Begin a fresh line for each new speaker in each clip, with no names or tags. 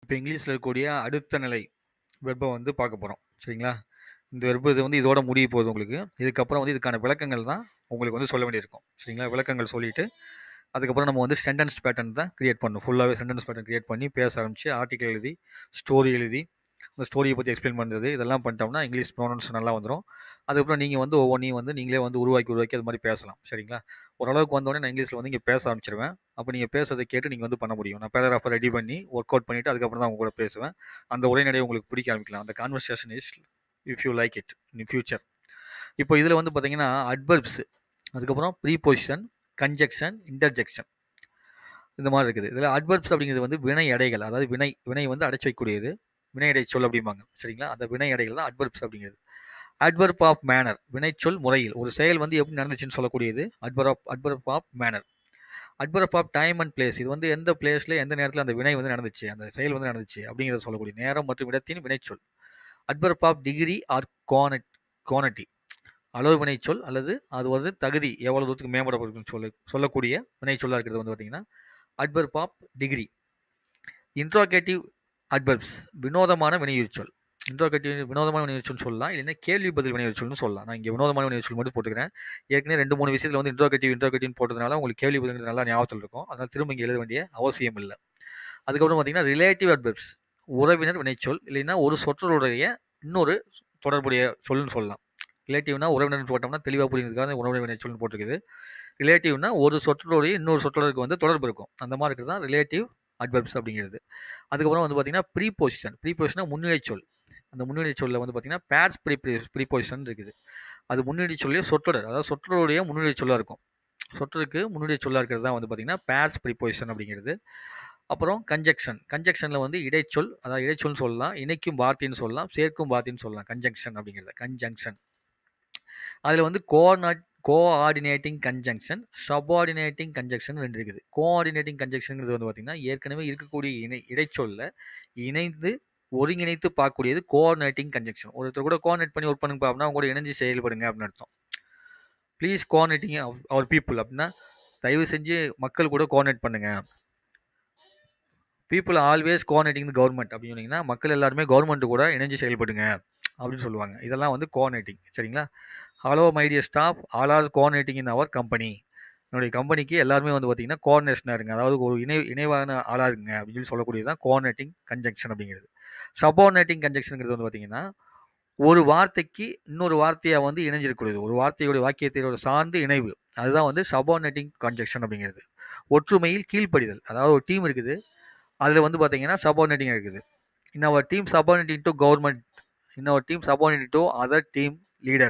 இப்போ இங்கிலீஷில் இருக்கக்கூடிய அடுத்த நிலை வெர்பை வந்து பார்க்க போகிறோம் சரிங்களா இந்த வெர்பு இது வந்து இதோட முடிய போகுது உங்களுக்கு இதுக்கப்புறம் வந்து இதுக்கான விளக்கங்கள் தான் உங்களுக்கு வந்து சொல்ல வேண்டியிருக்கும் சரிங்களா விளக்கங்கள் சொல்லிட்டு அதுக்கப்புறம் நம்ம வந்து சென்டென்ஸ் பேட்டர்ன் தான் கிரியேட் பண்ணணும் ஃபுல்லாகவே சென்டென்ஸ் பேட்டர்ன் கிரியேட் பண்ணி பேச ஆரம்பிச்சு ஆர்டிக்கல் எழுதி ஸ்டோரி எழுதி அந்த ஸ்டோரியை பற்றி எக்ஸ்பிளைன் பண்ணுறது இதெல்லாம் பண்ணிட்டோம்னா இங்கிலீஷ் ப்ரொனவுன்ஸ் நல்லா வந்துடும் அதுக்கப்புறம் நீங்கள் வந்து ஒவ்வொன்றையும் வந்து நீங்களே வந்து உருவாக்கி உருவாக்கி அது மாதிரி பேசலாம் சரிங்களா ஓரளவுக்கு வந்தோடனே நான் இங்கிலீஷில் வந்து இங்கே பேச ஆரம்பிச்சிருவேன் அப்போ நீங்கள் பேசுறதை கேட்டு நீங்கள் வந்து பண்ண முடியும் நான் பேராகிராஃபை ரெடி பண்ணி ஒர்க் அவுட் பண்ணிவிட்டு அதுக்கப்புறம் தான் உங்க கூட பேசுவேன் அந்த உரைநடை உங்களுக்கு பிடிக்க ஆரம்பிக்கலாம் அந்த conversation is if you like it in future இப்போ இதில் வந்து பார்த்தீங்கன்னா அட்வர்ப்ஸ் அதுக்கப்புறம் ப்ரீபொசிஷன் கன்ஜெக்ஷன் இன்டர்ஜெக்ஷன் இந்த மாதிரி இருக்குது இதில் அட்வர்ப்ஸ் அப்படிங்கிறது வந்து வினை எடைகள் அதாவது வினை வினை வந்து அடைச்சி வைக்கக்கூடியது வினை எடை சொல் அப்படிம்பாங்க சரிங்களா அந்த வினை எடைகள் தான் அட்வர்ப்ஸ் அப்படிங்கிறது அட்வர்ப் ஆஃப் மேனர் வினைச்சொல் முறையில் ஒரு செயல் வந்து எப்படி நடந்துச்சுன்னு சொல்லக்கூடியது adverb of adverb of manner adverb of time and place இது வந்து எந்த பிளேஸில் எந்த நேரத்தில் அந்த வினை வந்து நடந்துச்சு அந்த செயல் வந்து நடந்துச்சு அப்படிங்கிறத சொல்லக்கூடிய நேரம் மற்றும் இடத்தின் வினைச்சொல் அட்வர்ப் ஆஃப் டிகிரி ஆர் கோனட் கோனட்டி அளவு வினைச்சொல் அல்லது அது வந்து தகுதி எவ்வளவு தூரத்துக்கு மேம்படப்படுதுன்னு சொல்ல சொல்லக்கூடிய வினைச்சொல்லாக இருக்கிறது வந்து பார்த்தீங்கன்னா adverb of degree interrogative adverbs வினோதமான வினையுச்சொல் இன்ட்ரோகேட்டிவ் வினோதமான வினைச்சொல் சொல்லலாம் இல்லைன்னா கேள்வி பதில் வினைச்சொல்னு சொல்லலாம் நான் இங்கே வினோதமான வினைச்சொல் மட்டும் போட்டுக்கிறேன் ஏற்கனவே ரெண்டு மூணு விஷயத்தில் வந்து இன்ட்ரோகேட்டிவ் இன்ட்ரோகேட்டிவ் போட்டதுனால உங்களுக்கு கேள்வி பதில் நல்லா ஞாபகத்தில் இருக்கும் அதனால் திரும்ப இங்கே எழுத வேண்டிய அவசியம் இல்லை அதுக்கப்புறம் பார்த்தீங்கன்னா ரிலேட்டிவ் அட்வர்ப்ஸ் உறவினர் வினைச்சொல் இல்லைன்னா ஒரு சொற்றொருடைய இன்னொரு தொடர்புடைய சொல்லுன்னு சொல்லலாம் ரிலேட்டிவ்னா உறவினர் போட்டோம்னா தெளிவாக புரியுறதுக்காக உறவினர் வினைச்சொல்னு போட்டிருக்குது ரிலேட்டிவ்னா ஒரு சொற்றொடைய இன்னொரு சொற்றொடருக்கு வந்து தொடர்பு இருக்கும் அந்த மாதிரி இருக்கிறது தான் ரிலேட்டிவ் அட்வர்ப்ஸ் அப்படிங்கிறது அதுக்கப்புறம் வந்து பார்த்தீங்கன்னா ப்ரீபொசிஷன் ப்ரீபொசிஷனா முன்னிலை சொல் அந்த முன்னிலை சொல்ல வந்து பார்த்தீங்கன்னா பேட்ஸ் ப்ரீ ப்ரீபொசிஷன் இருக்குது அது முன்னிலை சொல்லியே சொற்றொடர் அதாவது சொற்றொருடைய முன்னிலை சொல்லாக இருக்கும் சொற்றருக்கு முன்னிலை சொல்லாக இருக்கிறது தான் வந்து பார்த்தீங்கன்னா பேட்ஸ் ப்ரீபொசிஷன் அப்படிங்கிறது அப்புறம் கன்ஜெக்ஷன் கன்ஜெக்ஷனில் வந்து இடைச்சொல் அதாவது இடைச்சொல்னு சொல்லலாம் இணைக்கும் வார்த்தைன்னு சொல்லலாம் சேர்க்கும் வார்த்தைன்னு சொல்லலாம் கன்ஜங்ஷன் அப்படிங்கிறது கன்ஜங்ஷன் அதில் வந்து coordinate coordinating conjunction subordinating conjunction ரெண்டு இருக்குது கோஆர்டினேட்டிங் கன்ஜங்ஷன்ங்கிறது வந்து பார்த்திங்கன்னா ஏற்கனவே இருக்கக்கூடிய இணை இடைச்சொல்ல இணைந்து ஒருங்கிணைத்து பார்க்கக்கூடியது கோஆர்டினேட்டிங் கன்ஜங்ஷன் ஒருத்தர் கூட கோஆர்டினேட் பண்ணி ஒர்க் பண்ணுங்க அப்படின்னா அவங்க கூட இணைஞ்சு செயல்படுங்க அப்படின்னு அர்த்தம் ப்ளீஸ் கோஆர்டினேட்டிங் அவர் பீப்புள் அப்படின்னா தயவு செஞ்சு மக்கள் கூட கோஆர்டினேட் பண்ணுங்க பீப்புள் ஆல்வேஸ் கோஆர்டினேட்டிங் கவர்மெண்ட் அப்படின்னு சொன்னீங்கன்னா மக்கள் எல்லாருமே கவர்மெண்ட் கூட இணைஞ்சு செயல்படுங்க அப்படின்னு சொல்லுவாங்க இதெல்லாம் வந்து கோஆர்டினேட்டிங் சரிங்களா hello my dear staff all are coordinating in our company என்னுடைய கம்பெனிக்கு எல்லாருமே வந்து பார்த்தீங்கன்னா கோஆர்டினேஷனாக இருங்க அதாவது ஒரு இணை இணைவான ஆளாக இருங்க அப்படின்னு சொல்லி சொல்லக்கூடியது தான் கோஆர்டினேட்டிங் கன்ஜங்ஷன் அப்படிங்கிறது சபார்டினேட்டிங் கன்ஜங்ஷனுங்கிறது வந்து பார்த்தீங்கன்னா ஒரு வார்த்தைக்கு இன்னொரு வார்த்தையாக வந்து இணைஞ்சிருக்கக்கூடியது ஒரு வார்த்தையோட வாக்கியத்தையோட சார்ந்து இணைவு அதுதான் வந்து சபார்டினேட்டிங் கன்ஜங்ஷன் அப்படிங்கிறது ஒற்றுமையில் கீழ்ப்படிதல் அதாவது ஒரு டீம் இருக்குது அதில் வந்து பார்த்தீங்கன்னா சபார்டினேட்டிங் இருக்குது in our team subordinating to government in our team subordinating to other team leader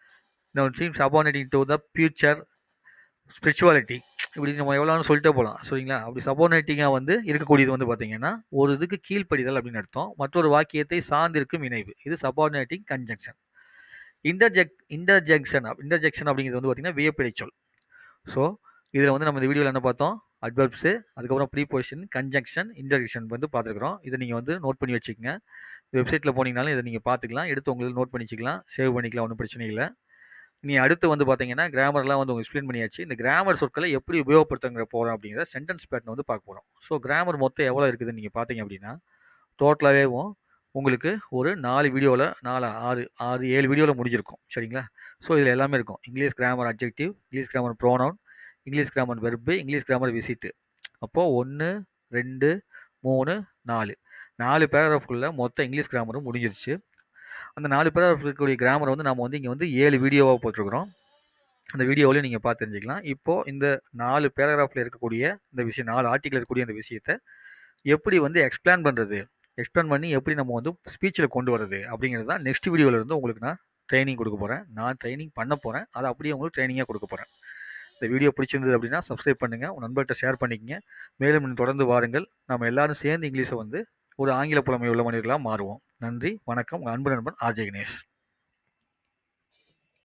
in our team subordinating to the future spirituality இப்படி நம்ம எவ்வளோன்னு சொல்லிட்டே போகலாம் சரிங்களா அப்படி சபோர்டினேட்டிங்காக வந்து இருக்கக்கூடியது வந்து பார்த்தீங்கன்னா ஒரு இதுக்கு கீழ்ப்படிதல் அப்படின்னு அர்த்தம் மற்றொரு வாக்கியத்தை சார்ந்திருக்கும் இணைவு இது subordinating conjunction interject interjection interjection அப்படிங்கிறது வந்து பார்த்தீங்கன்னா வியப்பிடை சொல் ஸோ இதில் வந்து நம்ம இந்த வீடியோவில் என்ன பார்த்தோம் அட்வர்ப்ஸு அதுக்கப்புறம் ப்ரீபொசிஷன் கன்ஜங்ஷன் இன்டர்ஜெக்ஷன் வந்து பார்த்துருக்குறோம் இதை நீங்கள் வந்து நோட் பண்ணி வச்சுக்கோங்க வெப்சைட்டில் போனீங்கனாலும் இதை நீங்கள் பார்த்துக்கலாம் எடுத்து உங்களுக்கு நோட் பண்ணிச்சிக்கலாம் சேவ் பண்ணிக்கலாம் ஒன்றும் பிரச்சனை இல்லை நீ அடுத்து வந்து பார்த்தீங்கன்னா கிராமர்லாம் வந்து உங்களுக்கு எக்ஸ்பிளைன் பண்ணியாச்சு இந்த கிராமர் சொற்களை எப்படி உபயோகப்படுத்துங்கிற போகிறோம் அப்படிங்கிற சென்டென்ஸ் பேட்டர்ன் வந்து பார்க்க போகிறோம் ஸோ கிராமர் மொத்தம் எவ்வளோ இருக்குதுன்னு நீங்கள் பார்த்தீங்க அப்படின்னா டோட்டலாகவே உங்களுக்கு ஒரு நாலு வீடியோவில் நாலு ஆறு ஆறு ஏழு வீடியோவில் முடிஞ்சிருக்கும் சரிங்களா ஸோ இதில் எல்லாமே இருக்கும் English grammar objective English grammar pronoun English grammar verb English grammar visit அப்போது ஒன்று ரெண்டு மூணு நாலு நாலு பேராகிராஃப்குள்ளே மொத்த இங்கிலீஷ் கிராமரும் முடிஞ்சிருச்சு அந்த நாலு பேராகிராஃப் இருக்கக்கூடிய கிராமரை வந்து நம்ம வந்து இங்கே வந்து ஏழு வீடியோவாக போட்டிருக்கிறோம் அந்த வீடியோவிலையும் நீங்கள் பார்த்து தெரிஞ்சுக்கலாம் இப்போது இந்த நாலு பேராகிராஃபில் இருக்கக்கூடிய இந்த விஷயம் நாலு ஆர்டிக்கல் இருக்கக்கூடிய அந்த விஷயத்தை எப்படி வந்து எக்ஸ்பிளைன் பண்ணுறது எக்ஸ்பிளைன் பண்ணி எப்படி நம்ம வந்து ஸ்பீச்சில் கொண்டு வரது அப்படிங்கிறது தான் நெக்ஸ்ட் வீடியோவில் இருந்து உங்களுக்கு நான் ட்ரைனிங் கொடுக்க போகிறேன் நான் ட்ரைனிங் பண்ண போகிறேன் அதை அப்படியே உங்களுக்கு ட்ரைனிங்காக கொடுக்க போகிறேன் இந்த வீடியோ பிடிச்சிருந்தது அப்படின்னா சப்ஸ்கிரைப் பண்ணுங்கள் உங்கள் நண்பர்கிட்ட ஷேர் பண்ணிக்கங்க மேலும் இன்னும் தொடர்ந்து வாருங்கள் நம்ம எல்லாரும் சேர்ந்து இங்கிலீஷை வந்து ஒரு ஆங்கில புலமை உள்ள மனிதர்களாக மாறுவோம் நன்றி வணக்கம் உங்கள் அன்பு நண்பன் ஆர்ஜே கணேஷ்